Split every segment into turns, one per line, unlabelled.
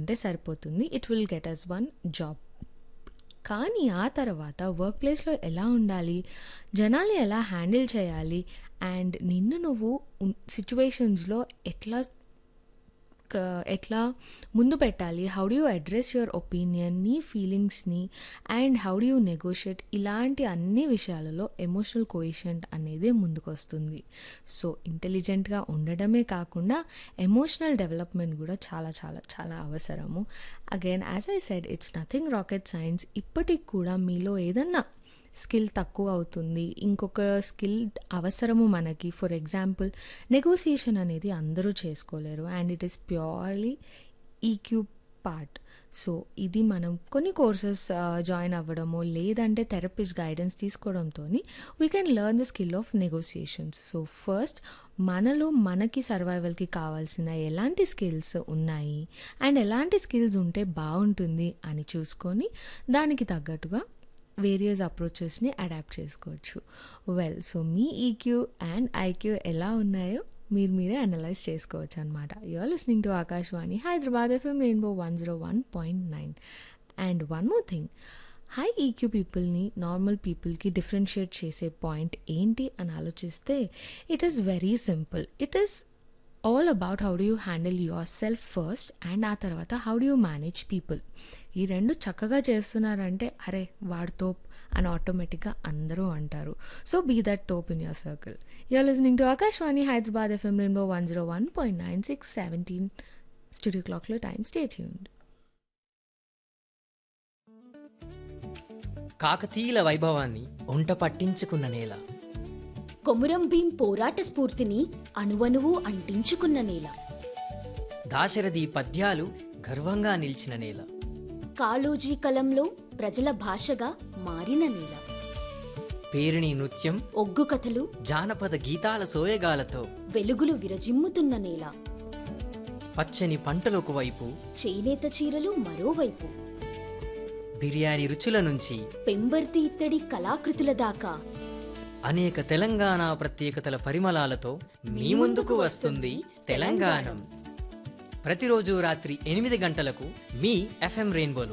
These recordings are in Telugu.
ఉంటే సరిపోతుంది it will get us one job కానీ ఆ తర్వాత వర్క్ ప్లేస్లో ఎలా ఉండాలి జనాలు ఎలా హ్యాండిల్ చేయాలి అండ్ నిన్ను నువ్వు సిచ్యువేషన్స్లో ఎట్లా క- ఎట్లా ముందు పెట్టాలి how do you address your opinion నీ ఫీలింగ్స్ని and how do you negotiate ఇలాంటి అన్ని విషయాలలో ఎమోషనల్ కోయిషెంట్ అనేది ముందుకొస్తుంది సో ఇంటెలిజెంట్గా ఉండడమే కాకుండా ఎమోషనల్ డెవలప్మెంట్ కూడా చాలా చాలా చాలా అవసరము again as I said it's nothing rocket science ఇప్పటికి కూడా మీలో ఏదన్నా స్కిల్ తక్కువ అవుతుంది ఇంకొక స్కిల్ అవసరము మనకి ఫర్ ఎగ్జాంపుల్ నెగోసియేషన్ అనేది అందరూ చేసుకోలేరు and it is purely EQ part so ఇది మనం కొన్ని కోర్సెస్ జాయిన్ అవ్వడము లేదంటే థెరపిస్ట్ గైడెన్స్ తీసుకోవడంతో we can learn the skill of negotiations so first మనలో మనకి సర్వైవల్కి కావాల్సిన ఎలాంటి స్కిల్స్ ఉన్నాయి అండ్ ఎలాంటి స్కిల్స్ ఉంటే బాగుంటుంది అని చూసుకొని దానికి తగ్గట్టుగా వేరియస్ అప్రోచెస్ని అడాప్ట్ చేసుకోవచ్చు వెల్ సో మీ ఈక్యూ అండ్ ఐక్యూ ఎలా ఉన్నాయో మీరు మీరే అనలైజ్ చేసుకోవచ్చు అనమాట you're listening to Akashvani Hyderabad FM rainbow one zero one point nine and one more thing high EQ పీపుల్ని నార్మల్ పీపుల్కి డిఫరెన్షియేట్ చేసే పాయింట్ ఏంటి అని ఆలోచిస్తే it is very simple it is all about how do you handle yourself first and ఆ తర్వాత how do you manage people ఈ రెండు చక్కగా చేస్తున్నారంటే అరే వాడు తోప్ అని ఆటోమేటిక్గా అందరూ అంటారు సో బీ దట్ తోప్ in your circle you're listening to Akashvani Hyderabad FM rainbow one zero one point nine six seventeen studio క్లాక్లో టైం స్టేట్ యూన్
కాకతీయుల వైభవాన్ని ఒంట పట్టించుకున్న నేల
కొమురం భీం పోరాట స్ఫూర్తిని అణువణువు అంటించుకున్న నేల
దాశరథి పద్యాలు గర్వంగా నిలిచిన నేల
కాళోజీ కలంలో ప్రజల భాషగా మారిన నేల
పేరిణి నృత్యం
ఒగ్గు కథలు
జానపద గీతాల సోయగాలతో
వెలుగులు విరజిమ్ముతున్న నేల
పచ్చని పంటలకు వైపు
చేనేత చీరలు మరోవైపు
బిర్యానీ రుచుల నుంచి
పెంబర్తి ఇత్తడి కళాకృతుల దాకా
అనేక తెలంగాణ ప్రత్యేకతల పరిమళాలతో మీ ముందుకు వస్తుంది తెలంగాణం ప్రతిరోజు రాత్రి ఎనిమిది గంటలకు మీ ఎఫ్ఎం రెయిన్బోలో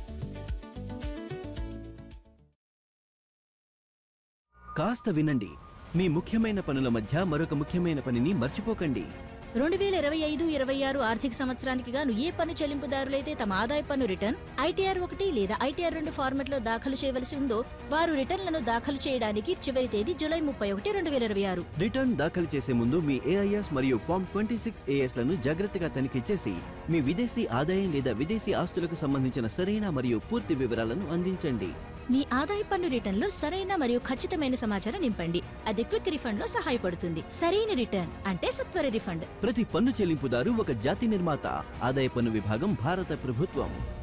కాస్త వినండి మీ ముఖ్యమైన పనుల మధ్య మరొక ముఖ్యమైన పనిని మర్చిపోకండి
రెండు వేల ఇరవై ఐదు ఇరవై ఆరు ఆర్థిక సంవత్సరానికి గాను ఏ పన్ను చెల్లింపుదారులైతే తమ ఆదాయ పన్ను రిటర్న్ ఐటీఆర్ ఒకటి లేదా ఐటీఆర్ రెండు ఫార్మెట్లో దాఖలు చేయవలసి ఉందో వారు రిటర్న్లను దాఖలు చేయడానికి చివరి తేదీ జూలై ముప్పై ఒకటి రెండు వేల ఇరవై ఆరు
రిటర్న్ దాఖలు చేసే ముందు మీ ఏఐఎస్ మరియు ఫామ్ ట్వంటీ సిక్స్ లను జాగ్రత్తగా తనిఖీ చేసి మీ విదేశీ ఆదాయం లేదా విదేశీ ఆస్తులకు సంబంధించిన సరైన మరియు పూర్తి వివరాలను అందించండి
మీ ఆదాయ పన్ను రిటర్న్లో సరైన మరియు ఖచ్చితమైన సమాచారం నింపండి అది క్విక్ రిఫండ్ లో సహాయపడుతుంది సరైన రిటర్న్ అంటే సత్వర రిఫండ్
ప్రతి పన్ను చెల్లింపుదారు ఒక జాతి నిర్మాత ఆదాయ పన్ను విభాగం భారత ప్రభుత్వం